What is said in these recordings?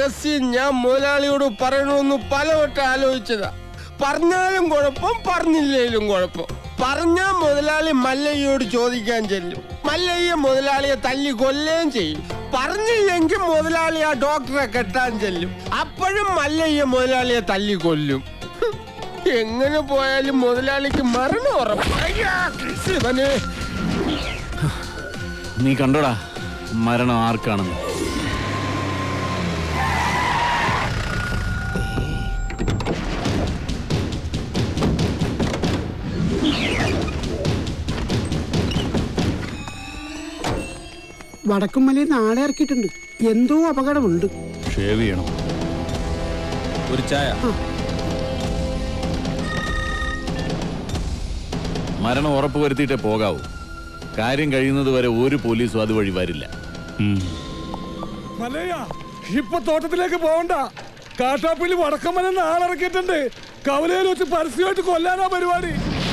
രഹസ്യം ഞാൻ മുതലാളിയോട് പറയണമെന്ന് പലവട്ടം ആലോചിച്ചതാ പറഞ്ഞാലും കുഴപ്പം പറഞ്ഞില്ലേലും കുഴപ്പം പറഞ്ഞാ മുതലാളി മല്ലയ്യോട് ചോദിക്കാൻ ചെല്ലും മല്ലയ്യ മുതലാളിയെ തല്ലി കൊല്ലുകയും ചെയ്യും പറഞ്ഞില്ലെങ്കിൽ മുതലാളി ആ ഡോക്ടറെ കെട്ടാൻ ചെല്ലും അപ്പോഴും മല്ലയ്യ മുതലാളിയെ തല്ലി കൊല്ലും ഹും, എങ്ങനെ പോയാലും മുതലാളിക്ക് മരണം ഉറപ്പ് അയ്യാ, ശിവനെ നീ കണ്ടോടാ മരണം ആർക്കാണെന്ന് വടക്കുംമലയിൽ നാളെ ഇറക്കിയിട്ടുണ്ട് എന്തോ അപകടമുണ്ട് ഷേവ് ചെയ്യണം ഒരു ചായ മരണം ഉറപ്പ് വരുത്തിയിട്ടേ പോകാവൂ കാര്യം കഴിയുന്നത് വരെ ഒരു പോലീസും അതുവഴി വരില്ല മലയ ഇപ്പൊ തോട്ടത്തിലേക്ക് പോകണ്ട കാട്ടാപ്പിള്ളി വടക്കമ്മല നാളിറക്കിയിട്ടുണ്ട് കവലയിൽ വെച്ച് പരസ്യമായിട്ട് കൊല്ലാനാ പരിപാടി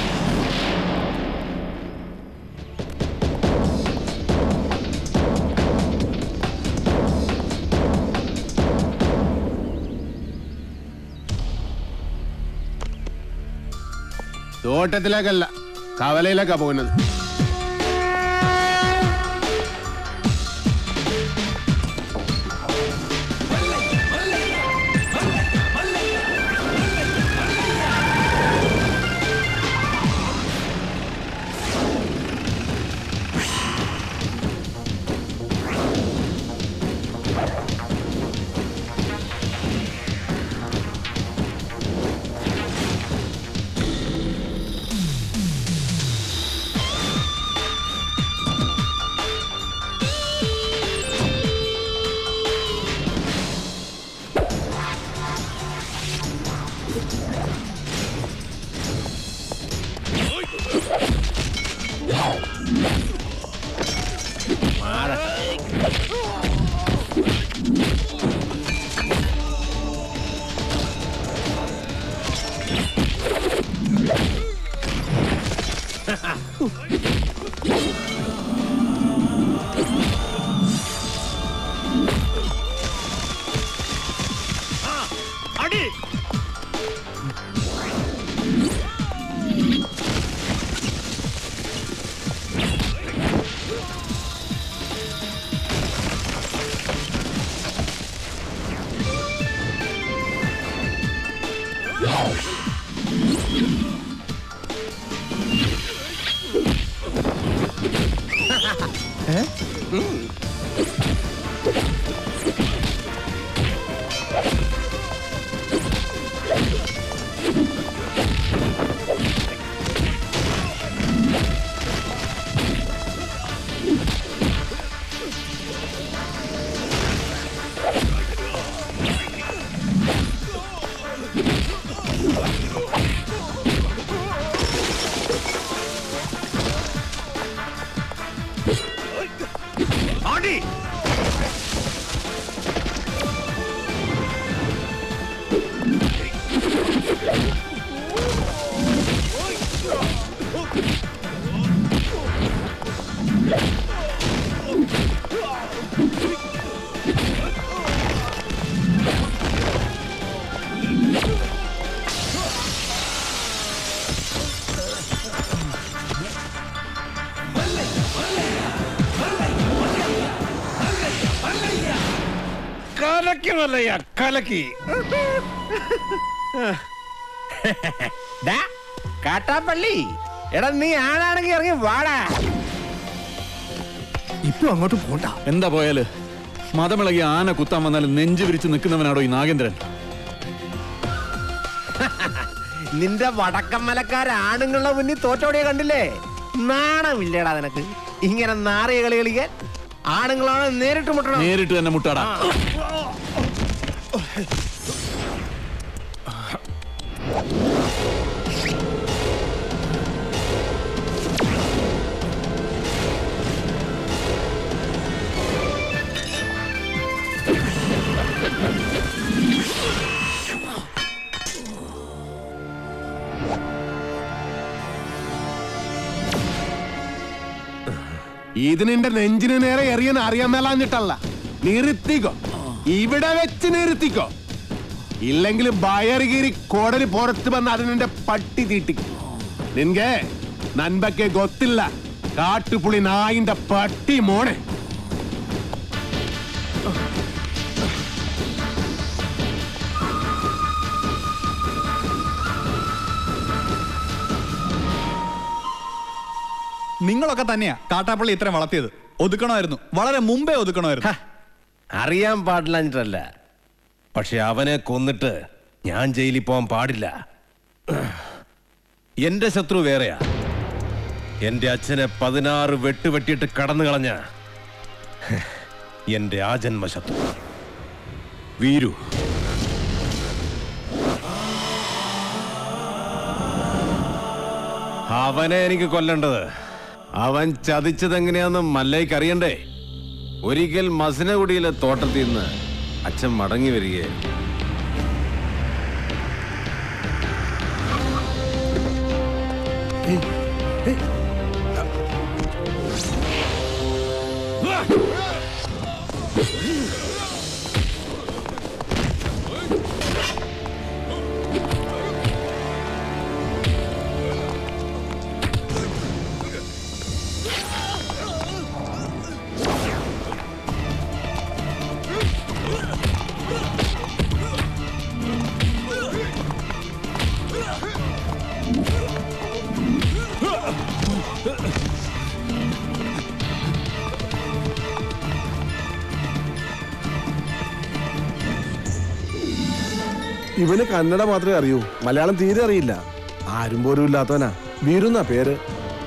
തോട്ടത്തിലേക്കല്ല കവലയിലേക്കാ പോകുന്നത് കലക്കി മല്ലയ്യ കലക്കി ദാ, കാട്ടാപ്പള്ളി എടാ നീ ആണാണെങ്കി ഇറങ്ങി വാടാ ഇപ്പൊ അങ്ങോട്ട് പോണ്ട എന്താ പോയാല് മതമിളകി ആന കുത്താൻ വന്നാൽ നെഞ്ചു വിരിച്ച് നിൽക്കുന്നവനാടോ ഈ നാഗേന്ദ്രൻ നിന്റെ വടക്കമ്മലക്കാരാണുങ്ങളുടെ മുന്നിൽ തോറ്റോടിയെ കണ്ടില്ലേ നാണമില്ലേടാ നിനക്ക് ഇങ്ങനെ നാറിയ കളി കളിക്കാൻ ആണുങ്ങളാണ് നേരിട്ട് മുട്ടണം നേരിട്ട് തന്നെ മുട്ടാടാ ഇത് നിന്റെ നെഞ്ചിന് നേരെ എറിയാൻ അറിയാൻ മേലാഞ്ഞിട്ടല്ല നിർത്തിക്കോ ഇവിടെ വെച്ച് നിർത്തിക്കോ ഇല്ലെങ്കിൽ ബയറുകീറി കോടലി പുറത്ത് വന്ന് അതിനെ പട്ടി തീട്ടിക്കും നിൻಗೆ ನನ್ ಬಗ್ಗೆ ಗೊತ್ತಿಲ್ಲ ಕಾಟುಪುಳಿ ನಾಯಿಂದ ಪಟ್ಟಿ ಮೋಣೆ നിങ്ങളൊക്കെ തന്നെയാ കാട്ടാപ്പള്ളി ഇത്രയും വളർത്തിയത് ഒതുക്കണമായിരുന്നു വളരെ മുമ്പേ ഒതുക്കണമായിരുന്നു അറിയാൻ പാടില്ല പക്ഷെ അവനെ കൊന്നിട്ട് ഞാൻ ജയിലിൽ പോകാൻ പാടില്ല എന്റെ ശത്രു വേറെയാ എന്റെ അച്ഛനെ പതിനാറ് വെട്ടുവെട്ടിയിട്ട് കടന്നു കളഞ്ഞ എന്റെ ആജന്മ ശത്രു വീരു അവനെ എനിക്ക് കൊല്ലേണ്ടത് അവൻ ചതിച്ചത് എങ്ങനെയാന്ന് മല്ലയ്ക്ക് അറിയണ്ടേ ഒരിക്കൽ മസനഗുഡിയിലെ തോട്ടത്തിൽ നിന്ന് അച്ഛൻ മടങ്ങി വരികയായിരുന്നു ഇവന് കന്നഡ മാത്രമേ അറിയൂ മലയാളം തീരെ അറിയില്ല ആരും പോലും ഇല്ലാത്തവനാ വീരുന്ന പേര്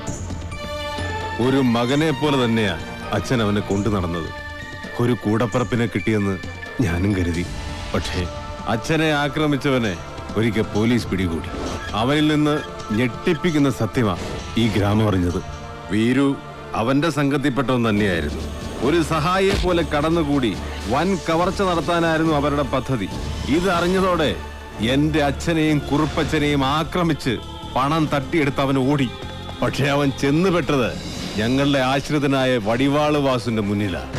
ഒരു മകനെ പോലെ തന്നെയാ അച്ഛൻ അവനെ കൊണ്ടു നടന്നത് ഒരു കൂടപ്പറപ്പിനെ കിട്ടിയെന്ന് ഞാനും കരുതി പക്ഷേ അച്ഛനെ ആക്രമിച്ചവനെ ഒരിക്കൽ പോലീസ് പിടികൂടി അവനിൽ നിന്ന് ഞെട്ടിപ്പിക്കുന്ന സത്യമാ ഈ ഗ്രാമം അറിഞ്ഞത് വീരു അവന്റെ സംഘത്തിൽപ്പെട്ടവൻ തന്നെയായിരുന്നു ഒരു സഹായിയെ പോലെ കടന്നുകൂടി വൻ കവർച്ച നടത്താനായിരുന്നു അവരുടെ പദ്ധതി ഇത് അറിഞ്ഞതോടെ എന്റെ അച്ഛനെയും കുറുപ്പച്ഛനെയും ആക്രമിച്ച് പണം തട്ടിയെടുത്ത് അവൻ ഓടി പക്ഷെ അവൻ ചെന്നുപെട്ടത് ഞങ്ങളുടെ ആശ്രിതനായ വടിവാള് വാസുന്റെ മുന്നിലാണ്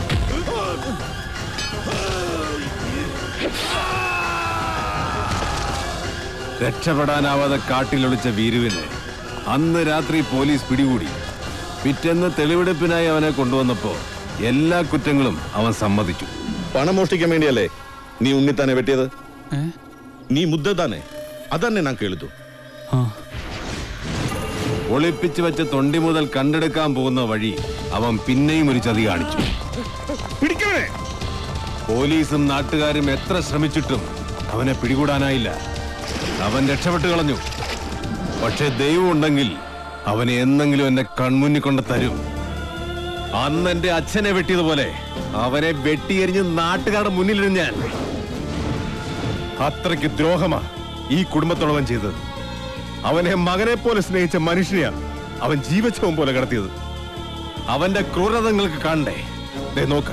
രക്ഷപ്പെടാനാവാതെ കാട്ടിലൊളിച്ച വീരുവിനെ അന്ന് രാത്രി പോലീസ് പിടികൂടി പിറ്റേന്ന് തെളിവെടുപ്പിനായി അവനെ കൊണ്ടുവന്നപ്പോ എല്ലാ കുറ്റങ്ങളും അവൻ സമ്മതിച്ചു പണം മോഷ്ടിക്കാൻ വേണ്ടിയല്ലേ നീ ഉണ്ണിത്താനെ വെട്ടിയത് നീ മുദ്ദ താനെ അതന്നെ ഞാൻ കേളിതു ഒളിപ്പിച്ചു വെച്ച തൊണ്ടി മുതൽ കണ്ടെടുക്കാൻ പോകുന്ന വഴി അവൻ പിന്നെയും ഒരു ചതി കാണിച്ചു പോലീസും നാട്ടുകാരും എത്ര ശ്രമിച്ചിട്ടും അവനെ പിടികൂടാനായില്ല അവൻ രക്ഷപ്പെട്ടു കളഞ്ഞു പക്ഷെ ദൈവം ഉണ്ടെങ്കിൽ അവനെ എന്നെങ്കിലും എന്നെ കൺമുന്നിൽ കൊണ്ട് തരും അന്ന് എന്റെ അച്ഛനെ വെട്ടിയതുപോലെ അവനെ വെട്ടിയെരിഞ്ഞ് നാട്ടുകാരുടെ മുന്നിലിരുന്ന് ഞാൻ അത്രയ്ക്ക് ദ്രോഹമാ ഈ കുടുംബത്തോളവൻ ചെയ്തത് അവനെ മകനെ പോലെ സ്നേഹിച്ച മനുഷ്യനെയാ അവൻ ജീവച്ഛവം പോലെ കടത്തിയത് അവന്റെ ക്രൂരത നിങ്ങൾക്ക് കാണണ്ടേ ദേ നോക്ക്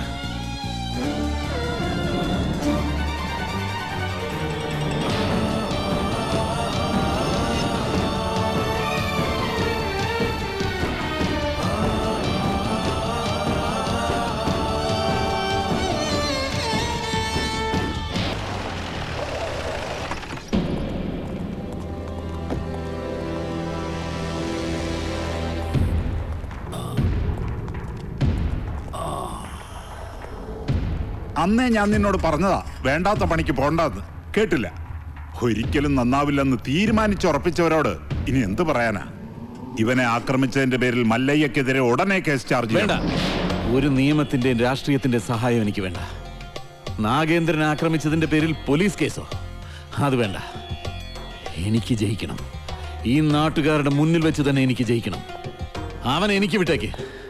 അന്നേ ഞാൻ നിന്നോട് പറഞ്ഞതാ വേണ്ടാത്ത പണിക്ക് പോണ്ടെന്ന് കേട്ടില്ല ഒരിക്കലും നന്നാവില്ലെന്ന് തീരുമാനിച്ചുറപ്പിച്ചവരോട് ഇനി എന്ത് പറയാനാ ഇവനെ ആക്രമിച്ചതിന്റെ പേരിൽ മല്ലയ്യക്കെതിരെ ഉടനെ കേസ് ചാർജ് വേണ്ട ചെയ്യണം ഒരു നിയമത്തിന്റെയും രാഷ്ട്രീയത്തിന്റെ സഹായം എനിക്ക് വേണ്ട നാഗേന്ദ്രൻ ആക്രമിച്ചതിന്റെ പേരിൽ പോലീസ് കേസോ അത് വേണ്ട എനിക്ക് ജയിക്കണം ഈ നാട്ടുകാരുടെ മുന്നിൽ വെച്ച് തന്നെ എനിക്ക് ജയിക്കണം അവൻ എനിക്ക് വിട്ടേക്ക്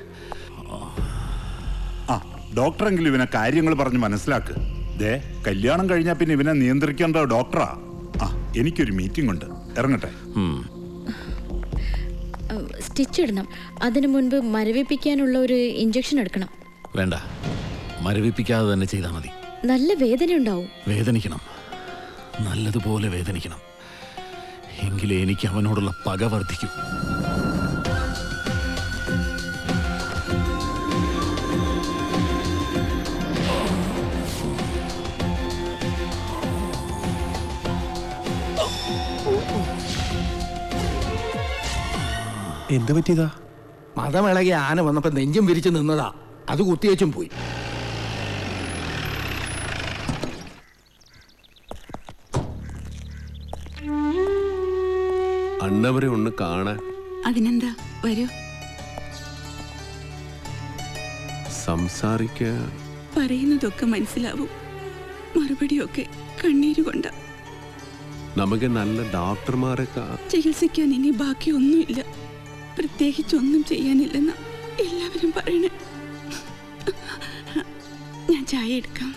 ആ ഡോക്ടറെങ്കിലും ഇവനെ കാര്യങ്ങൾ പറഞ്ഞ് മനസ്സിലാക്ക് ദേ കല്യാണം കഴിഞ്ഞാൽ പിന്നെ ഇവനെ നിയന്ത്രിക്കേണ്ട ഡോക്ടറാ ആ എനിക്കൊരു മീറ്റിംഗ് ഉണ്ട് ഇറങ്ങട്ടെ സ്റ്റിച്ച് ഇടണം അതിനു മുൻപ് മരവിപ്പിക്കാനുള്ള ഒരു ഇഞ്ചക്ഷൻ എടുക്കണം വേണ്ട മരവിപ്പിക്കാതെ തന്നെ ചെയ്താൽ മതി നല്ല വേദന ഉണ്ടാവും വേദനിക്കണം നല്ലതുപോലെ വേദനിക്കണം എങ്കിലേ എനിക്ക് അവനോടുള്ള പക വർദ്ധിക്കൂ എന്ത് പറ്റിയതാ മതമിളകി ആന വന്നപ്പോ നെഞ്ചും വിരിച്ചു നിന്നതാ അത് കുത്തിയേച്ചും പോയി അണ്ണവരെ ഒന്ന് കാണാൻ അതിനെന്താ വരൂ സംസാരിക്കാൻ പറയുന്നതൊക്കെ മനസ്സിലാവും മറുപടിയൊക്കെ കണ്ണീരുകൊണ്ട നമുക്ക് നല്ല ഡോക്ടർമാരെ കാ ചികിത്സിക്കാൻ ഇനി ബാക്കിയൊന്നുമില്ല പ്രത്യേകിച്ചൊന്നും ചെയ്യാനില്ലെന്ന എല്ലാവരും പറയണേ ഞാൻ ചായ എടുക്കാം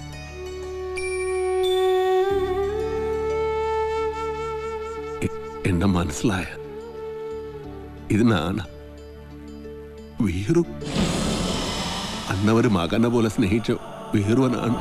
എന്നെ മനസ്സിലായ ഇത് നാണ് വീറു അന്നവര് മകനെ പോലെ സ്നേഹിച്ച വീറുവനാണ്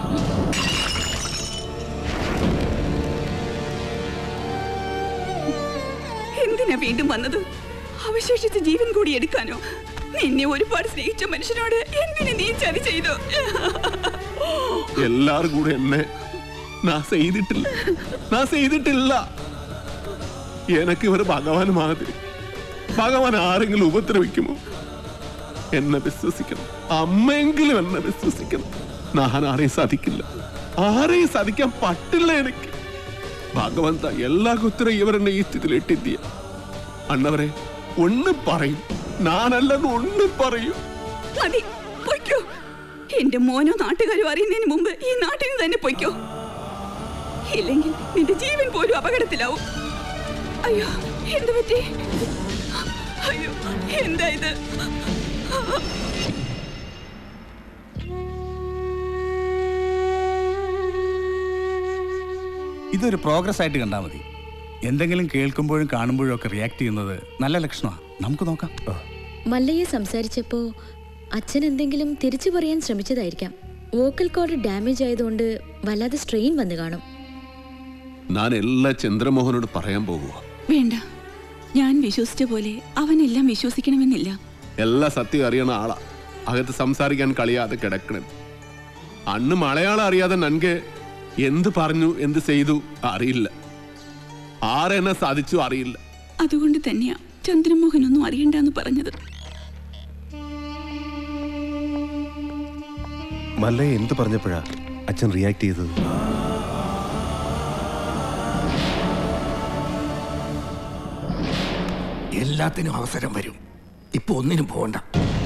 എന്തിനാ വീണ്ടും വന്നത് അവശേഷിച്ച ജീവൻ കൂടി എടുക്കാനോ നിന്നെ ഒരുപാട് സ്നേഹിച്ച മനുഷ്യനോട് എന്തിനു നീ ചതി ചെയ്തു എല്ലാരും കൂടെ എന്നെ നാ ചെയ്തിട്ടില്ല നാ ചെയ്തിട്ടില്ല എനക്ക് ഇവർ ഭഗവാൻ മാതിരി ഭഗവാൻ ആരെങ്കിലും ഉപദ്രവിക്കുമോ എന്നെ വിശ്വസിക്കണം അമ്മയെങ്കിലും എന്നെ വിശ്വസിക്കണം ഞാൻ ആരെയും സാധിക്കില്ല ആരെയും സാധിക്കാൻ പറ്റില്ല എനിക്ക് ഭഗവന്ത എല്ലാ കുത്തരും ഇവരെന്നെ ഈ സ്ഥിതിയിൽ ഇട്ടിദ്യ അണ്ണവരെ ഒന്ന് പറയും ഞാനല്ലെന്ന് ഒന്ന് പറയൂ മതി പൊയ്ക്കോ എന്റെ മോനോ നാട്ടുകാരോ അറിയുന്നതിന് മുമ്പ് ഈ നാട്ടിൽ നിന്ന് തന്നെ പൊയ്ക്കോ ഇല്ലെങ്കിൽ നിന്റെ ജീവൻ പോലും അപകടത്തിലാവും അയ്യോ എന്ത് പറ്റി അയ്യോ എന്താ ഇത് ഇതൊരു പ്രോഗ്രസ് ആയിട്ട് കണ്ടാൽ മതി എന്തെങ്കിലും കേൾക്കുമ്പോഴും കാണുമ്പോഴും ഒക്കെ റിയാക്ട് ചെയ്യുന്നത് നല്ല ലക്ഷണമാണ് നമുക്ക് നോക്കാം മല്ലയ്യ സംസാരിച്ചപ്പോ അച്ഛൻ എന്തെങ്കിലും തിരിച്ചു പറയാൻ ശ്രമിച്ചതായിരിക്കാം വോക്കൽ കോഡ് ഡാമേജ് ആയതുകൊണ്ട് വല്ലാതെ സ്ട്രെയിൻ വന്നു കാണും ഞാൻ എല്ലാ ചന്ദ്രമോഹനോട് പറയാൻ പോകുക വേണ്ട ഞാൻ വിശ്വസിച്ച പോലെ അവനെല്ലാം വിശ്വസിക്കണമെന്നില്ല എല്ലാ സത്യം അറിയണ ആളാ അകത്ത് സംസാരിക്കാൻ കളിയാതെ കിടക്കണം അന്ന് മലയാളം അറിയാതെ നൻകെ എന്ത് പറഞ്ഞു എന്ത് ചെയ്തു അറിയില്ല ആരെന്നെ സാധിച്ചു അറിയില്ല അതുകൊണ്ട് തന്നെയാ ചന്ദ്രമോഹൻ ഒന്നും അറിയണ്ടെന്ന് പറഞ്ഞത് മല്ലയെ എന്ത് പറഞ്ഞപ്പോഴാ അച്ഛൻ റിയാക്ട് ചെയ്തത് എല്ലാത്തിനും അവസരം വരും ഇപ്പൊ ഒന്നിനും പോകണ്ട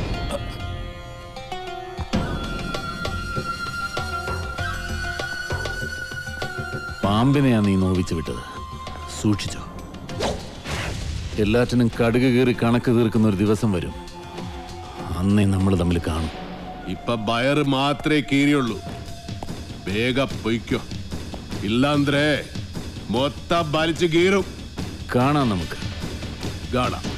പാമ്പിനെയാ നീ നോവിച്ചു വിട്ടത് സൂക്ഷിച്ചോ എല്ലാറ്റിനും കടുക് കീറി കണക്ക് തീർക്കുന്ന ഒരു ദിവസം വരും അന്നേ നമ്മൾ തമ്മിൽ കാണും ഇപ്പൊ ബയർ മാത്രമേ കീറിയുള്ളൂ വേഗ പൊയ്ക്കോ ഇല്ലാന്ത്രേ മൊത്തം വലിച്ചു കീറും കാണാം നമുക്ക് കാണാം